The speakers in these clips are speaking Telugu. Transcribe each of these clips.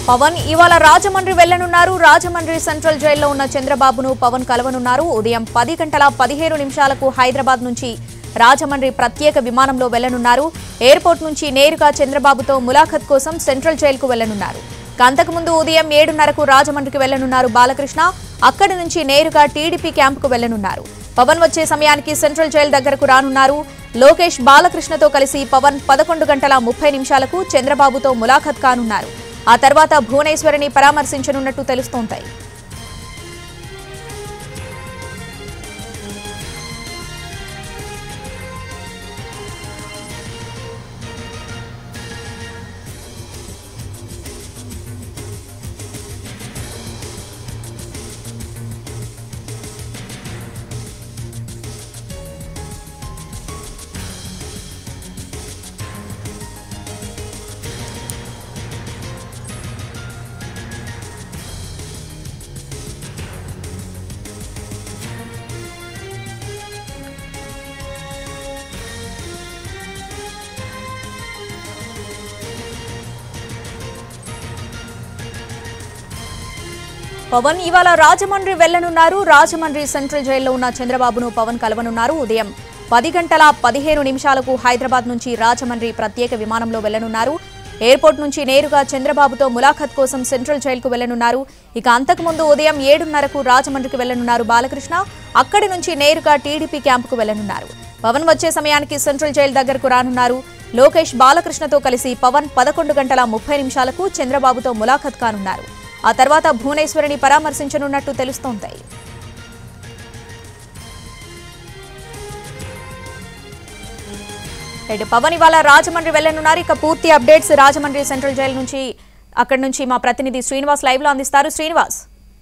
పవన్ ఇవాళ రాజమండ్రి వెళ్లనున్నారు రాజమండ్రి సెంట్రల్ జైల్లో ఉన్న చంద్రబాబును పవన్ కలవనున్నారు ఉదయం పది గంటల పదిహేను నిమిషాలకు హైదరాబాద్ నుంచి రాజమండ్రి ప్రత్యేక విమానంలో వెళ్లనున్నారు ఎయిర్పోర్ట్ నుంచి నేరుగా చంద్రబాబుతో ములాఖత్ కోసం సెంట్రల్ జైలుకు వెళ్లనున్నారు ఇక అంతకుముందు ఉదయం ఏడున్నరకు రాజమండ్రికి వెళ్లనున్నారు బాలకృష్ణ అక్కడి నుంచి నేరుగా టీడీపీ క్యాంపుకు వెళ్లనున్నారు పవన్ వచ్చే సమయానికి సెంట్రల్ జైలు దగ్గరకు రానున్నారు లోకేష్ బాలకృష్ణతో కలిసి పవన్ పదకొండు గంటల ముప్పై నిమిషాలకు చంద్రబాబుతో ములాఖత్ కానున్నారు ఆ తర్వాత భువనేశ్వరిని పరామర్శించనున్నట్టు తెలుస్తోంది పవన్ ఇవాళ రాజమండ్రి వెళ్లనున్నారు రాజమండ్రి సెంట్రల్ జైల్లో ఉన్న చంద్రబాబును పవన్ కలవనున్నారు ఉదయం పది గంటల పదిహేను నిమిషాలకు హైదరాబాద్ నుంచి రాజమండ్రి ప్రత్యేక విమానంలో వెళ్లనున్నారు ఎయిర్పోర్ట్ నుంచి నేరుగా చంద్రబాబుతో ములాఖత్ కోసం సెంట్రల్ జైలుకు వెళ్లనున్నారు ఇక అంతకుముందు ఉదయం ఏడున్నరకు రాజమండ్రికి వెళ్లనున్నారు బాలకృష్ణ అక్కడి నుంచి నేరుగా టీడీపీ క్యాంపుకు వెళ్లనున్నారు పవన్ వచ్చే సమయానికి సెంట్రల్ జైలు దగ్గరకు రానున్నారు లోకేష్ బాలకృష్ణతో కలిసి పవన్ పదకొండు గంటల ముప్పై నిమిషాలకు చంద్రబాబుతో ములాఖత్ కానున్నారు ఆ తర్వాత భువనేశ్వరిని పరామర్శించనున్నట్టు తెలుస్తోంది రైట్ పవన్ ఇవాళ రాజమండ్రి వెళ్లనున్నారు ఇక పూర్తి అప్డేట్స్ రాజమండ్రి సెంట్రల్ జైలు నుంచి అక్కడి నుంచి మా ప్రతినిధి శ్రీనివాస్ లైవ్ లో అందిస్తారు శ్రీనివాస్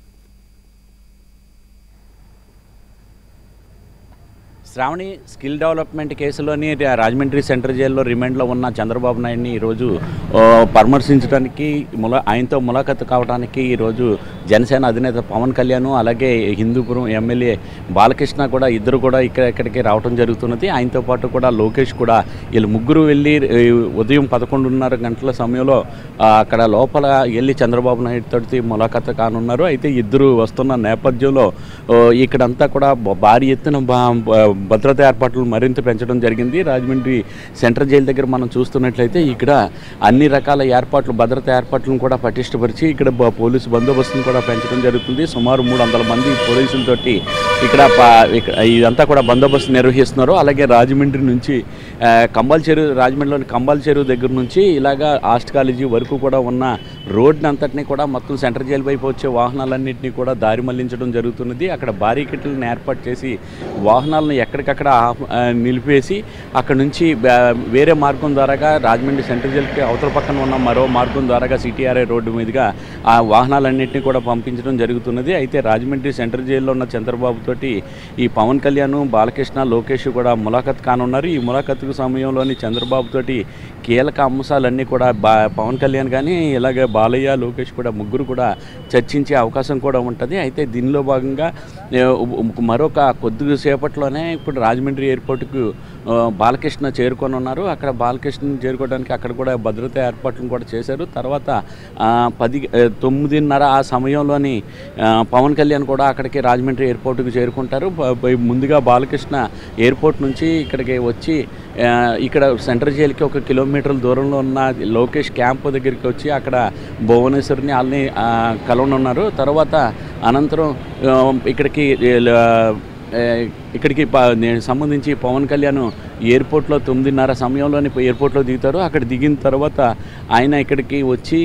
శ్రావణి స్కిల్ డెవలప్మెంట్ కేసులోని రా- రాజమండ్రి సెంట్రల్ జైల్లో రిమాండ్లో ఉన్న చంద్రబాబు నాయుడిని ఈరోజు ఆ, పరామర్శించడానికి ములా ఆయనతో ములాఖత్ కావడానికి ఈరోజు జనసేన అధినేత పవన్ కళ్యాణ్ అలాగే హిందూపురం ఎమ్మెల్యే బాలకృష్ణ కూడా ఇద్దరు కూడా ఇక్కడ ఇక్కడికి రావడం జరుగుతున్నది ఆయనతో పాటు కూడా లోకేష్ కూడా వీళ్ళు ముగ్గురు వెళ్ళి ఈ, ఉదయం పదకొండున్నర గంటల సమయంలో ఆ, అక్కడ లోపల వెళ్ళి చంద్రబాబు నాయుడు తోటి ములాఖత్ కానున్నారు అయితే ఇద్దరు వస్తున్న నేపథ్యంలో ఓ, ఇక్కడంతా కూడా బ- భారీ ఎత్తున బా- బ- భద్రతా ఏర్పాట్లు మరింత పెంచడం జరిగింది రాజమండ్రి సెంట్రల్ జైలు దగ్గర మనం చూస్తున్నట్లయితే ఇక్కడ అన్ని రకాల ఏర్పాట్లు భద్రతా ఏర్పాట్లను కూడా పటిష్టపరిచి ఇక్కడ బ- పోలీసు బందోబస్తును కూడా పెంచడం జరుగుతుంది సుమారు మూడు వందల మంది పోలీసులతోటి ఇక్కడ ప- ఇక్కడ ఇదంతా కూడా బందోబస్తు నిర్వహిస్తున్నారు అలాగే రాజమండ్రి నుంచి ఆ, కంబాల్ చెరువు రాజమండ్రిలోని కంబాల్ చెరువు దగ్గర నుంచి ఇలాగా ఆర్ట్స్ కాలేజీ వరకు కూడా ఉన్న రోడ్ని అంతటిని కూడా మొత్తం సెంట్రల్ జైలు వైపు వచ్చే వాహనాలన్నింటినీ కూడా దారి మళ్లించడం జరుగుతున్నది అక్కడ బారీకెట్లను ఏర్పాటు చేసి వాహనాలను ఎక్కడికక్కడ ఆఫ్- ఆ, నిలిపేసి అక్కడ నుంచి బా- వేరే మార్గం ద్వారాగా రాజమండ్రి సెంట్రల్ జైలుకి అవతల పక్కన ఉన్న మరో మార్గం ద్వారాగా సిటీఆర్ఐ రోడ్డు మీదుగా ఆ వాహనాలన్నింటినీ కూడా పంపించడం జరుగుతున్నది అయితే రాజమండ్రి సెంట్రల్ జైల్లో ఉన్న చంద్రబాబు తోటి ఈ పవన్ కళ్యాణ్ బాలకృష్ణ లోకేష్ కూడా ములాఖత్ కానున్నారు ఈ ములాఖత్ సమయంలోని చంద్రబాబు తోటి కీలక అంశాలన్నీ కూడా బా పవన్ కళ్యాణ్ కానీ ఇలాగే బాలయ్య లోకేష్ కూడా ముగ్గురు కూడా చర్చించే అవకాశం కూడా ఉంటుంది అయితే దీనిలో భాగంగా ఏ, ఉ- మరొక కొద్ది సేపట్లోనే ఇప్పుడు రాజమండ్రి ఎయిర్పోర్ట్కు ఆ, బాలకృష్ణ చేరుకొని ఉన్నారు అక్కడ బాలకృష్ణ చేరుకోవడానికి అక్కడ కూడా భద్రతా ఏర్పాట్లను కూడా చేశారు తర్వాత ఆ, పది ఆ, తొమ్మిదిన్నర ఆ సమయంలోని ఆ, పవన్ కళ్యాణ్ కూడా అక్కడికి రాజమండ్రి ఎయిర్పోర్ట్కి చేరుకుంటారు బ- బ- ముందుగా బాలకృష్ణ ఎయిర్పోర్ట్ నుంచి ఇక్కడికి వచ్చి ఆ, ఇక్కడ సెంట్రల్ జైలుకి ఒక కిలోమీటర్ల దూరంలో ఉన్న లోకేష్ క్యాంప్ దగ్గరికి వచ్చి అక్కడ భువనేశ్వరిని వాళ్ళని ఆ, కలవనున్నారు తర్వాత అనంతరం ఆ, ఇక్కడికి ఆ, ఏ, ఇక్కడికి ప- నేను సంబంధించి పవన్ కళ్యాణ్ ఎయిర్పోర్ట్లో తొమ్మిదిన్నర సమయంలోని ఎయిర్పోర్ట్లో దిగుతారు అక్కడ దిగిన తర్వాత ఆయన ఇక్కడికి వచ్చి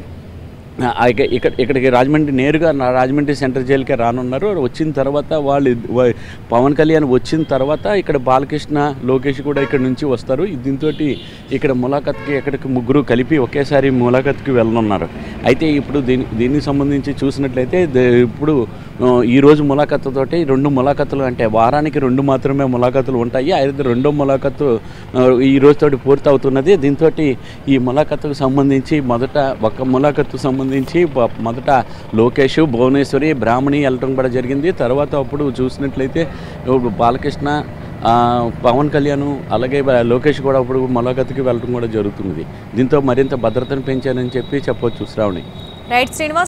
ఆ, ఇక- ఇక్కడ ఇక్కడికి రాజమండ్రి నేరుగా నా రాజమండ్రి సెంట్రల్ జైలుకే రానున్నారు వచ్చిన తర్వాత వాళ్ళు ఇద్- వ- పవన్ కళ్యాణ్ వచ్చిన తర్వాత ఇక్కడ బాలకృష్ణ లోకేష్ కూడా ఇక్కడ నుంచి వస్తారు దీంతో ఇక్కడ ములాఖత్కి ఎక్కడికి ముగ్గురు కలిపి ఒకేసారి ములాఖత్కి వెళ్ళనున్నారు అయితే ఇప్పుడు దీని దీనికి సంబంధించి చూసినట్లయితే దే- ఇప్పుడు ఆ, ఈ రోజు ములాఖత్తు తోటి రెండు ములాఖతులు అంటే వారానికి రెండు మాత్రమే ములాఖతులు ఉంటాయి అయితే రెండో ములాఖత్తు ఆ, ఈ రోజుతోటి పూర్తి అవుతున్నది దీంతో ఈ ములాఖత్తుకు సంబంధించి మొదట ఒక ములాఖత్తు సంబంధించి ప- మొదట లోకేష్ భువనేశ్వరి బ్రాహ్మణి వెళ్ళటం కూడా జరిగింది తర్వాత అప్పుడు చూసినట్లయితే ఇప్పుడు బాలకృష్ణ ఆ, పవన్ కళ్యాణ్ అలాగే బ- లోకేష్ కూడా అప్పుడు ములాఖత్తుకి వెళ్ళడం కూడా జరుగుతున్నది దీంతో మరింత భద్రతను పెంచానని చెప్పి చెప్పొచ్చు శ్రావణి రైట్ శ్రీనివాస్